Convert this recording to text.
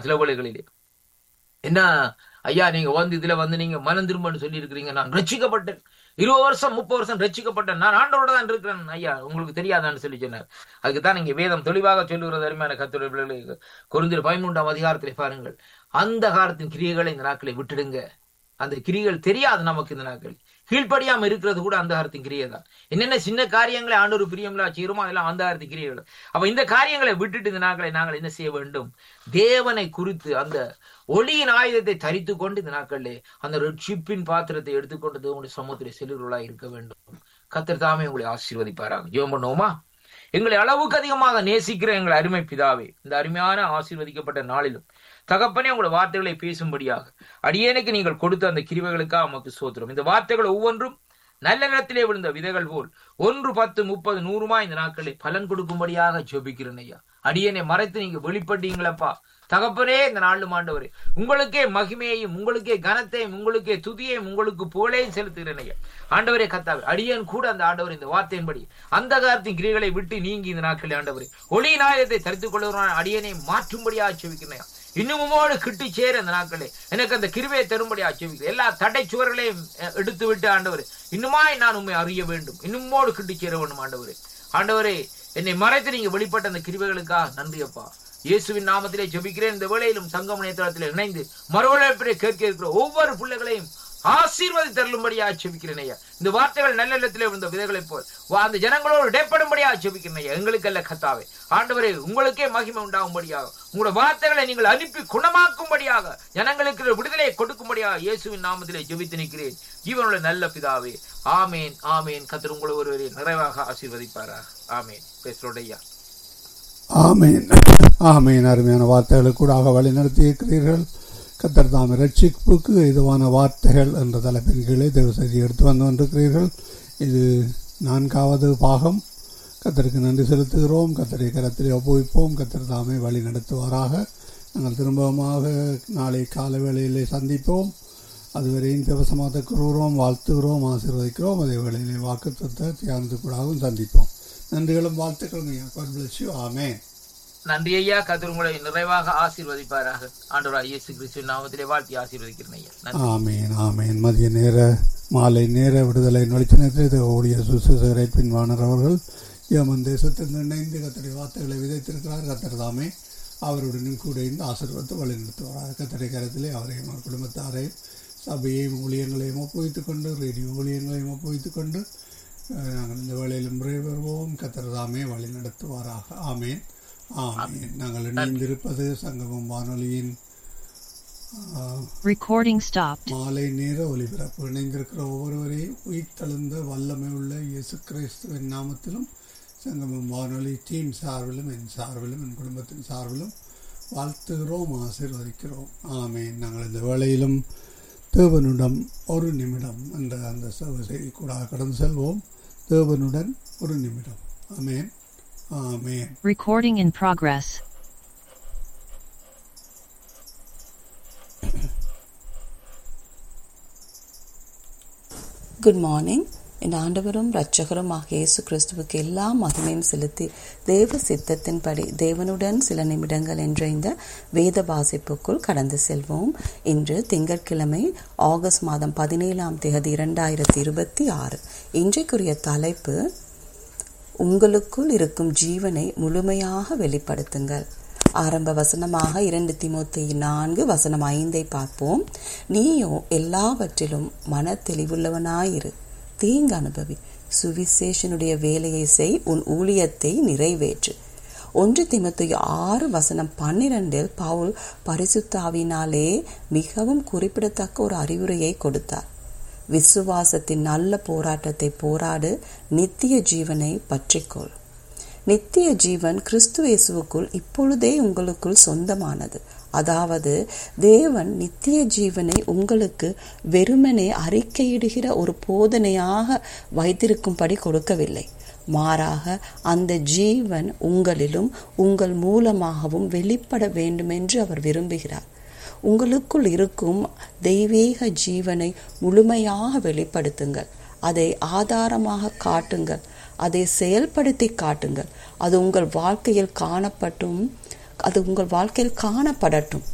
சில வேளைகளிலே என்ன ஐயா நீங்க வந்து இதுல வந்து நீங்க மனம் திரும்பன்னு சொல்லி இருக்கிறீங்க நான் ரட்சிக்கப்பட்டேன் இருபது வருஷம் முப்பது வருஷம் ரட்சிக்கப்பட்டேன் நான் ஆண்டோட தான் இருக்கிறேன் ஐயா உங்களுக்கு தெரியாதான்னு சொல்லி சொன்னார் அதுக்கு தான் நீங்க வேதம் தெளிவாக சொல்லுகிறது அருமையான கத்துடைய பிள்ளைகளை குறிஞ்சிரு பதிமூன்றாம் அதிகாரத்திலே பாருங்கள் அந்த காலத்தின் கிரியைகளை இந்த நாட்களை விட்டுடுங்க அந்த கிரிகள் தெரியாது நமக்கு இந்த நாட்கள் கீழ்ப்படியாம இருக்கிறது கூட அந்த காலத்தின் கிரியை தான் என்னென்ன சின்ன காரியங்களை ஆண்டொரு பிரியங்களா செய்யறோமோ அதெல்லாம் அந்த காலத்தின் கிரியைகள் அப்ப இந்த காரியங்களை விட்டுட்டு இந்த நாட்களை நாங்கள் என்ன செய்ய வேண்டும் தேவனை குறித்து அந்த ஒளியின் ஆயுதத்தை தரித்து கொண்டு இந்த நாட்களிலே அந்த ரட்சிப்பின் பாத்திரத்தை எடுத்துக்கொண்டு தேவனுடைய சமூகத்திலே செல்லுர்களாய் இருக்க வேண்டும் கத்தர் தாமே உங்களை ஆசீர்வதிப்பாராங்க ஜெபம் பண்ணுவோமா எங்களை அளவுக்கு அதிகமாக நேசிக்கிற எங்கள் அருமை பிதாவே இந்த அருமையான ஆசீர்வதிக்கப்பட்ட நாளிலும் தகப்பனே உங்களோட வார்த்தைகளை பேசும்படியாக அடியேனுக்கு நீங்கள் கொடுத்த அந்த கிருவைகளுக்காக நமக்கு சோத்திரம் இந்த வார்த்தைகள் ஒவ்வொன்றும் நல்ல நிலத்திலே விழுந்த விதைகள் போல் ஒன்று பத்து முப்பது நூறுமா இந்த நாட்களில் பலன் கொடுக்கும்படியாக ஜெபிக்கிறேன் ஐயா அடியனை மறைத்து நீங்க வெளிப்பட்டீங்களப்பா தகப்பனே இந்த நாலு ஆண்டவரே உங்களுக்கே மகிமையையும் உங்களுக்கே கனத்தையும் உங்களுக்கே துதியையும் உங்களுக்கு புகழையும் செலுத்துகிறேன் ஐயா ஆண்டவரே கத்தாவே அடியன் கூட அந்த ஆண்டவர் இந்த வார்த்தையின்படி அந்த காலத்தின் கிரிகளை விட்டு நீங்கி இந்த நாட்களில் ஆண்டவரே ஒளி நாயத்தை தரித்துக் கொள்ளுகிறான் அடியனை மாற்றும்படியாக செவிக்கிறேன் இன்னும் உமோடு கிட்டி சேர இந்த நாட்களே எனக்கு அந்த கிருவையை தரும்படி ஆட்சேபிக்கிறேன் எல்லா தடை சுவர்களையும் அஹ், எடுத்து விட்டு ஆண்டவரே இன்னுமாய் நான் உண்மை அறிய வேண்டும் இன்னுமோடு கிட்டி சேர வேண்டும் ஆண்டவரே ஆண்டவரே என்னை மறைத்து நீங்க வெளிப்பட்ட அந்த கிருவைகளுக்காக நன்றி அப்பா இயேசுவின் நாமத்திலே ஜெபிக்கிறேன் இந்த வேளையிலும் சங்கம் நேத்திரத்திலே இணைந்து மறுவழைப்பிலே கேட்க இருக்கிற ஒவ்வொரு பிள்ளைகளையும் ஆசீர்வாதி தருளும்படியா ஜெபிக்கிறேன் ஐயா இந்த வார்த்தைகள் நல்ல இடத்திலே விழுந்த விதைகளைப் போல் வா- அந்த ஜனங்களோடு இடைப்படும்படியா ஜெபிக்கிறேன் ஐயா எங்களுக்கு அல்ல கத்தாவே ஆண்டவரே உங்களுக்கே மகிமை உண்டாகும்படியாக உங்களோட வார்த்தைகளை நீங்கள் அனுப்பி குணமாக்கும்படியாக ஜனங்களுக்கு விடுதலை கொடுக்கும்படியாக இயேசுவின் நாமத்திலே ஜெபித்து நிற்கிறேன் ஜீவனுள்ள நல்ல பிதாவே ஆமேன் ஆமேன் கத்தர் உங்களை ஒருவரை நிறைவாக ஆசீர்வதிப்பாராக ஆமேன் பேசுறோட ஐயா ஆமீன் ஆமீன் அருமையான வார்த்தைகளுக்கு கூடாக வழி நடத்தியிருக்கிறீர்கள் கத்தர் தாம் ரட்சிப்புக்கு இதுவான வார்த்தைகள் என்ற தலைப்பின் கீழே தேவ செய்தி எடுத்து வந்து கொண்டிருக்கிறீர்கள் இது நான்காவது பாகம் கத்தருக்கு நன்றி செலுத்துகிறோம் கத்தரை கரத்திலே ஒப்புவிப்போம் கத்தர் தாமே வழி நடத்துவாராக நாங்கள் திரும்பமாக நாளை காலை வேளையிலே சந்திப்போம் அதுவரையும் தேவசமாத கூறுகிறோம் வாழ்த்துகிறோம் ஆசீர்வதிக்கிறோம் அதே வேளையிலே வாக்கு தத்த தியானத்துக்கூடாகவும் சந்திப்போம் நன்றிகளும் வாழ்த்துக்களும் ஐயா God bless you. ஆமென் நன்றி ஐயா கத்தர் உங்களை நிறைவாக ஆசீர்வதிப்பாராக ஆண்டவராக இயேசு கிறிஸ்துவின் நாமத்திலே வாழ்த்தி ஆசீர்வதிக்கிறேன் ஐயா நன்றி ஆமீன் ஆமீன் மதிய நேர மாலை நேர விடுதலை நொழிச்சனத்தில் இது ஓடிய சுசுசரை பின்வாணர் அவர்கள் ஏமன் தேசத்தில் இணைந்து கத்தரை வார்த்தைகளை விதைத்திருக்கிறார் கத்தர் தாமே அவருடனும் கூட இருந்து ஆசீர்வத்து வழிநடத்துவார் கத்தரை கரத்திலே அவரையும் அவர் குடும்பத்தாரையும் சபையையும் ஊழியங்களையும் ஒப்புவித்துக் கொண்டு ரேடியோ ஊழியங்களையும் ஒப்புவித்துக் கொண்டு அஹ், நாங்கள் இந்த வேளையிலும் வருவோம் கத்தர் தாமே வழி நடத்துவாராக ஆமேன் ஆமேன் நாங்கள் இணைந்திருப்பது சங்கமம் வானொலியின் ஆஹ், Recording stopped. மாலை நேர ஒலிபரப்பு இணைந்திருக்கிற ஒவ்வொருவரையும் உயிர்த்தெழுந்த வல்லமை உள்ள இயேசு கிறிஸ்துவின் நாமத்திலும் சங்கமம் வானொலி டீம் சார்பிலும் என் சார்பிலும் என் குடும்பத்தின் சார்பிலும் வாழ்த்துகிறோம் ஆசீர்வதிக்கிறோம் ஆமேன் நாங்கள் இந்த வேளையிலும் தேவனுடன் ஒரு நிமிடம் என்ற அந்த செய்தி கூட கடந்து செல்வோம் தேவனுடன் ஒரு நிமிடம் ஆமேன் ஆமேன் Recording in progress. Good morning என் ஆண்டவரும் இரட்சகரும் ஆகிய இயேசு கிறிஸ்துவுக்கு எல்லா மகிமையும் செலுத்தி தேவ சித்தத்தின்படி தேவனுடன் சில நிமிடங்கள் என்ற இந்த வேத வாசிப்புக்குள் கடந்து செல்வோம் இன்று திங்கட்கிழமை ஆகஸ்ட் மாதம் பதினேழாம் தேதி இரண்டாயிரத்தி இருபத்தி ஆறு இன்றைக்குரிய தலைப்பு உங்களுக்குள் இருக்கும் ஜீவனை முழுமையாக வெளிப்படுத்துங்கள் ஆரம்ப வசனமாக இரண்டு திமுத்தி நான்கு வசனம் ஐந்தை பார்ப்போம் நீயோ எல்லாவற்றிலும் மன தெளிவுள்ளவனாயிரு தீங்கு அனுபவி சுவிசேஷனுடைய வேலையை செய் உன் ஊழியத்தை நிறைவேற்று ஒன்று திமுத்தி ஆறு வசனம் பன்னிரண்டில் பவுல் பரிசுத்தாவினாலே மிகவும் குறிப்பிடத்தக்க ஒரு அறிவுரையை கொடுத்தார் விசுவாசத்தின் நல்ல போராட்டத்தை போராடு நித்திய ஜீவனை பற்றிக்கொள் நித்திய ஜீவன் கிறிஸ்து இயேசுவுக்குள் இப்பொழுதே உங்களுக்குள் சொந்தமானது அதாவது தேவன் நித்திய ஜீவனை உங்களுக்கு வெறுமனே அறிக்கையிடுகிற ஒரு போதனையாக வைத்திருக்கும்படி கொடுக்கவில்லை மாறாக அந்த ஜீவன் உங்களிலும் உங்கள் மூலமாகவும் வெளிப்பட வேண்டுமென்று அவர் விரும்புகிறார் உங்களுக்குள் இருக்கும் தெய்வீக ஜீவனை முழுமையாக வெளிப்படுத்துங்கள் அதை ஆதாரமாக காட்டுங்கள் அதை செயல்படுத்தி காட்டுங்கள் அது உங்கள் வாழ்க்கையில் காணப்பட்டும் அது உங்கள் வாழ்க்கையில் காணப்படட்டும்